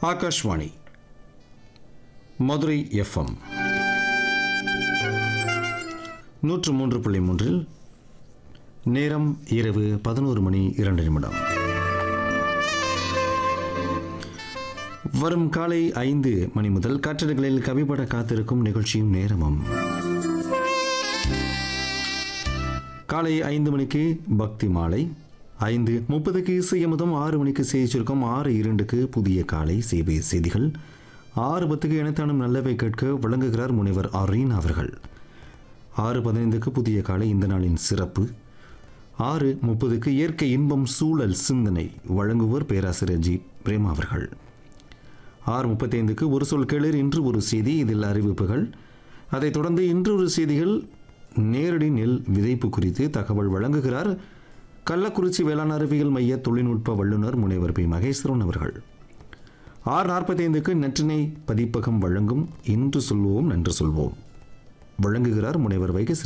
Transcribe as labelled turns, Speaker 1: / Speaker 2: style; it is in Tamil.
Speaker 1: ஆகாஷ்வாணி மதுரை எஃப்எம் நூற்று மூன்று புள்ளி மூன்றில் நேரம் இரவு பதினோரு மணி இரண்டு நிமிடம் வரும் காலை ஐந்து மணி முதல் காற்றலைகளில் கவிப்பட காத்திருக்கும் நிகழ்ச்சியும் நேரமும் காலை ஐந்து மணிக்கு பக்தி மாலை ஐந்து முப்பதுக்கு இசையமுதம் ஆறு மணிக்கு செய்திருக்கும் ஆறு இரண்டுக்கு புதிய காலை சேவை செய்திகள் ஆறு பத்துக்கு இணைத்தானும் நல்லவை கேட்க வழங்குகிறார் முனைவர் அரீன் அவர்கள் ஆறு பதினைந்துக்கு புதிய காலை இந்த நாளின் சிறப்பு ஆறு முப்பதுக்கு இயற்கை இன்பம் சூழல் சிந்தனை வழங்குவோர் பேராசிரியர் ஜி பிரேமா அவர்கள் ஆறு முப்பத்தைந்துக்கு ஒரு சொல் கேளீர் இன்று ஒரு செய்தி இதில் அறிவிப்புகள் அதைத் தொடர்ந்து இன்று ஒரு செய்திகள் நேரடி நெல் விதைப்பு குறித்து தகவல் வழங்குகிறார் கள்ளக்குறிச்சி வேளாண் அறிவியல் மைய தொழில்நுட்ப வல்லுநர் முனைவர் பி மகேஸ்வரன் அவர்கள் ஆறு நாற்பத்தைந்துக்கு நற்றினை பதிப்பகம் வழங்கும் இன்று சொல்வோம் நன்று சொல்வோம் வழங்குகிறார் முனைவர் வைகை